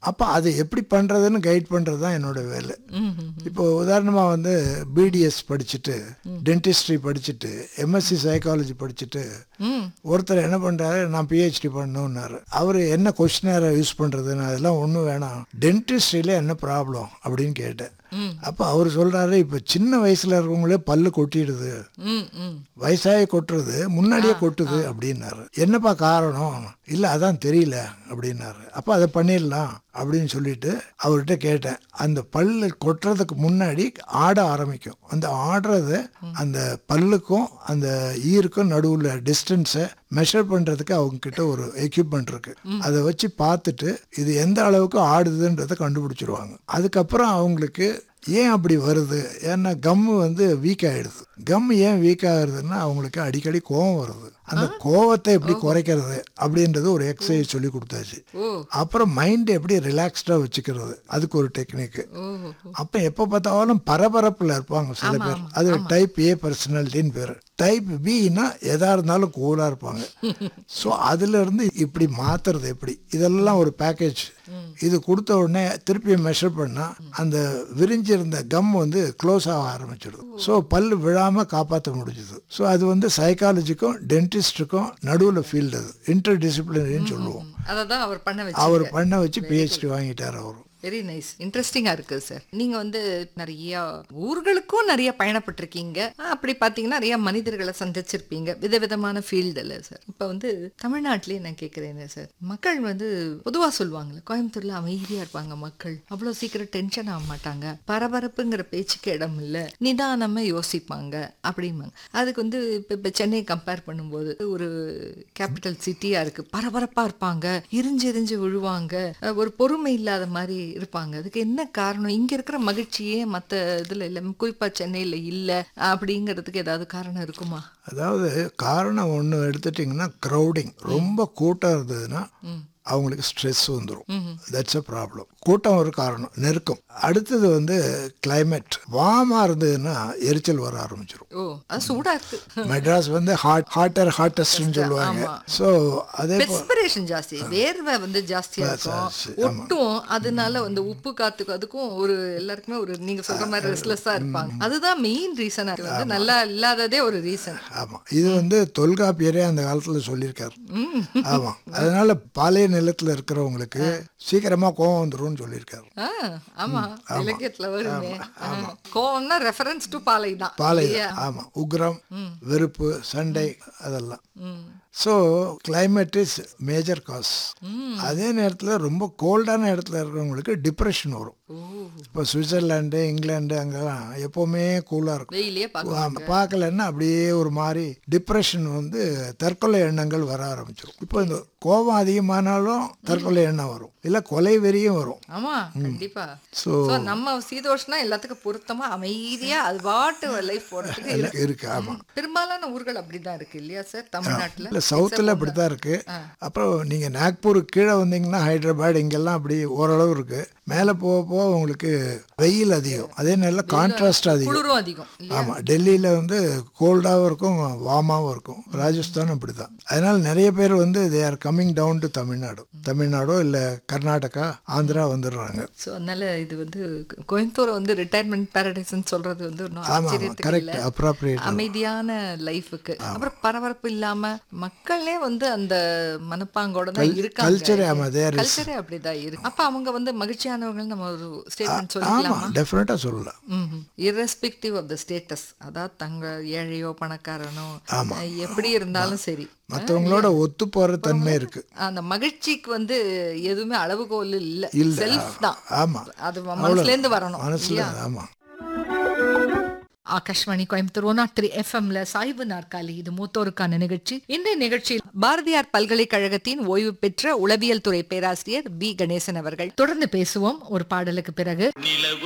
அப்போ அதை எப்படி பண்ணுறதுன்னு கைட் பண்ணுறது தான் என்னோட வேலை ம், ம். இப்போ உதாரணமாக வந்து பிடிஎஸ் படிச்சுட்டு டென்டிஸ்ட்ரி படிச்சுட்டு எம்எஸ்சி சைக்காலஜி படிச்சுட்டு ம். ஒருத்தர் என்ன பண்ணுறாரு நான் பிஹெச்டி பண்ணணுன்னாரு அவர் என்ன கொஸ்டினரை யூஸ் பண்ணுறதுன்னு அதெல்லாம் ஒன்றும் வேணாம் டென்டிஸ்ட்ரியில் என்ன ப்ராப்ளம் அப்படின்னு கேட்டேன் ம். அப்போ அவர் சொல்கிறாரு இப்போ சின்ன வயசில் இருக்கவங்களே பல்லு கொட்டிடுது ம், ம். வயசாகி கொட்டுறது முன்னாடியே கொட்டுது அப்படின்னாரு என்னப்பா காரணம் இல்லை அதான் தெரியல அப்படின்னாரு அப்போ அதை பண்ணிடலாம் அப்படின்னு சொல்லிட்டு அவர்கிட்ட கேட்டேன் அந்த பல்லு கொட்டுறதுக்கு முன்னாடி ஆட ஆரம்பிக்கும் அந்த ஆடுறது அந்த பல்லுக்கும் அந்த ஈருக்கும் நடுவில் டிஸ்டன்ஸை மெஷர் பண்ணுறதுக்கு அவங்க கிட்ட ஒரு எக்யூப்மெண்ட் இருக்கு அதை வச்சு பார்த்துட்டு இது எந்த அளவுக்கு ஆடுதுன்றதை கண்டுபிடிச்சிருவாங்க அதுக்கப்புறம் அவங்களுக்கு ஏன் அப்படி வருது ஏன்னா கம்மு வந்து வீக் ஆயிடுது கம் ஏன் வீக் ஆகுறதுன்னா அவங்களுக்கு அடிக்கடி கோவம் வருது அந்த கோவத்தை எப்படி குறைக்கிறது அப்படின்றது ஒரு எக்ஸசைஸ் சொல்லி கொடுத்தாச்சு ஓ அப்புறம் மைண்ட் எப்படி ரிலாக்ஸ்டாக வச்சுக்கிறது அதுக்கு ஒரு டெக்னிக்கு ஓ அப்போ எப்போ பார்த்தாலும் பரபரப்பில் இருப்பாங்க சில பேர் அது டைப் ஏ பர்சனாலிட்டின்னு பேர் டைப் பின்னா எதா இருந்தாலும் கூலாக இருப்பாங்க ஸோ இருந்து இப்படி மாத்துறது எப்படி இதெல்லாம் ஒரு பேக்கேஜ் இது கொடுத்த உடனே திருப்பி மெஷர் பண்ணால் அந்த விரிஞ்சிருந்த கம் வந்து க்ளோஸ் ஆக ஆரம்பிச்சிடுது ஸோ பல்லு விழாமல் காப்பாற்ற முடிஞ்சுது ஸோ அது வந்து சைக்காலஜிக்கும் டென்டிஸ்ட்டுக்கும் நடுவில் ஃபீல்டு அது இன்டர் டிசிப்ளினரின்னு சொல்லுவோம் அதை தான் அவர் பண்ண வச்சு அவர் பண்ண வச்சு பிஹெச்டி வாங்கிட்டார் அவர் வெரி நைஸ் இன்ட்ரெஸ்டிங்கா இருக்கு சார் நீங்க வந்து நிறைய ஊர்களுக்கும் நிறைய பயணப்பட்டிருக்கீங்க அப்படி பாத்தீங்கன்னா நிறைய மனிதர்களை சந்திச்சிருப்பீங்க விதவிதமான ஃபீல்டில் சார் இப்போ வந்து தமிழ்நாட்டிலேயே நான் கேட்குறேன் சார் மக்கள் வந்து பொதுவா சொல்லுவாங்கல்ல கோயம்புத்தூர்ல அமைதியா இருப்பாங்க மக்கள் அவ்வளோ சீக்கிரம் டென்ஷன் ஆக மாட்டாங்க பரபரப்புங்கிற பேச்சுக்கு இடம் இல்லை நிதானமா யோசிப்பாங்க அப்படிம்பாங்க அதுக்கு வந்து இப்போ இப்போ சென்னை கம்பேர் பண்ணும்போது ஒரு கேபிட்டல் சிட்டியா இருக்கு பரபரப்பா இருப்பாங்க எரிஞ்சு எரிஞ்சு விழுவாங்க அஹ் ஒரு பொறுமை இல்லாத மாதிரி இருப்பாங்க அதுக்கு என்ன காரணம் இங்க இருக்கிற மகிழ்ச்சியே மத்த இதுல இல்ல குறிப்பா சென்னையில இல்ல அப்படிங்கிறதுக்கு ஏதாவது காரணம் இருக்குமா அதாவது காரணம் ஒன்று எடுத்துட்டிங்கன்னா க்ரௌடிங் ரொம்ப கூட்டம் இருந்ததுன்னா அவங்களுக்கு ஸ்ட்ரெஸ் வந்துடும் தட்ஸ் அ ப்ராப்ளம் கூட்டம் ஒரு காரணம் நெருக்கம் அடுத்தது வந்து climate வார்மாக இருந்ததுன்னா எரிச்சல் வர ஆரம்பிச்சிடும் ஓ அது சூடா இருக்கு மெட்ராஸ் வந்து ஹாட் ஹாட்டர் ஹாட்டஸ்ட்னு சொல்லுவாங்க ஸோ அதே போ- பெஸ்பிரேஷன் ஜாஸ்தி வேர்வை வந்து ஜாஸ்தியா இருக்கும் ஜாஸ்தி, ஒட்டும் அதனால வந்து உப்பு காத்துக்கும் அதுக்கும் ஒரு எல்லாருக்குமே ஒரு நீங்க சொல்ற மாதிரி ரெஸ்ட்லெஸ்ஸா இருப்பாங்க அதுதான் மெயின் ரீசனா வந்து நல்லா இல்லாததே ஒரு ரீசன் ஆமாம் இது வந்து தொல்காப்பியரே அந்த காலத்தில் சொல்லியிருக்காரு ஆமாம் அதனால பாலைய நிலத்தில் இருக்கிறவங்களுக்கு சீக்கிரமாக கோவம் வந்துரும்னு சொல்லியிருக்காரு ஆ, ஆமா இலக்கியத்துல வருமே ஆ. கோவம்னா ரெஃபரன்ஸ் டு பாலை தான் பாலை ஆமாம் உக்ரம் வெறுப்பு சண்டை அதெல்லாம் ம். So climate is major cause அதே நேரத்தில் ரொம்ப கோல்டான இடத்துல இருக்கிறவங்களுக்கு டிப்ரெஷன் வரும் ஓ இப்போ சுவிட்சர்லாண்டு இங்கிலாந்து அங்கெல்லாம் எப்போவுமே கூலாக இருக்கும் வெயிலே பார்க்க ஆமா, பார்க்கலன்னா அப்படியே ஒரு மாதிரி டிப்ரெஷன் வந்து தற்கொலை எண்ணங்கள் வர ஆரம்பிச்சிடும் இப்போ இந்த கோபம் அதிகமானாலும் தற்கொலை எண்ணம் வரும் இல்லை கொலை வெறியும் வரும் ஆமா கண்டிப்பா ஸோ So, நம்ம சீதோஷ்னா எல்லாத்துக்கும் பொருத்தமா அமைதியா அது பாட்டு லைஃப் போறதுக்கு இருக்கு. இருக்கு ஆமாம் பெரும்பாலான ஊர்கள் அப்படிதான் இருக்கு இல்லையா சார் தமிழ்நாட்டுல இல்லை சவுத்தில் அப்படி தான் இருக்குது அப்புறம் நீங்கள் நாக்பூர் கீழே வந்தீங்கன்னா ஹைதராபாத் இங்கெல்லாம் அப்படி ஓரளவு இருக்குது மேலே போக போக உங்களுக்கு வெயில் அதிகம் அதே நேரத்தில் கான்ட்ராஸ்ட் அதிகம் குளிரும் அதிகம் இல்லையா ஆமாம் டெல்லியில் வந்து கோல்டாகவும் இருக்கும் வார்மாகவும் இருக்கும் ராஜஸ்தான் அப்படி தான் அதனால நிறைய பேர் வந்து they are coming down to Tamil Nadu தமிழ்நாடோ இல்லை கர்நாடகா ஆந்திரா வந்துடுறாங்க ஸோ அதனால இது வந்து கோயம்புத்தூரை வந்து ரிட்டையர்மெண்ட் பேரடைஸ்ன்னு சொல்றது வந்து ஒன்றும் ஆமாம் ஆமாம் ஆச்சரியத்துக்கு கரெக்ட் இல்ல அப்ராப்ரியேட் அமைதியான லைஃபுக்கு அப்புறம் பரபரப்பு இல்லாம மக்களே வந்து அந்த மனப்பாங்கோட தான் இருக்காங்க கல்ச்சரே ஆமாம் தேர் கல்ச்சரே அப்படிதான் இருக்கு அப்ப அவங்க வந்து மகிழ்ச்சியானவர்கள் நம்ம ஒரு ஸ்டேட்மெண்ட் சொல்லிக்கலாமா ஆமாம் டெஃபினட்டாக சொல்லலாம் இரஸ்பெக்டிவ் ஆஃப் த ஸ்டேட்டஸ் அதாவது தங்க ஏழையோ பணக்காரனோ ஆமா. அஹ் எப்படி இருந்தாலும் சரி மற்றவங்களோட ஒத்து போகிற தன்மை இருக்கு அந்த மகிழ்ச்சிக்கு வந்து எதுவுமே அளவுகோல் இல்ல இல்ல. செல்ஃப் தான் ஆமாம் அது மனசுல இருந்து வரணும் மனசில் ஆமாம் ஆகாஷ்வாணி கோயம்புத்தூர் ஒன் த்ரீ எஃப்எம்ல சாய்வு நாற்காலி இது மூத்தோருக்கான நிகழ்ச்சி இந்த நிகழ்ச்சியில் பாரதியார் பல்கலைக்கழகத்தின் ஓய்வு பெற்ற உளவியல் துறை பேராசிரியர் பி கணேசன் அவர்கள் தொடர்ந்து பேசுவோம் ஒரு பாடலுக்கு பிறகு நிலவு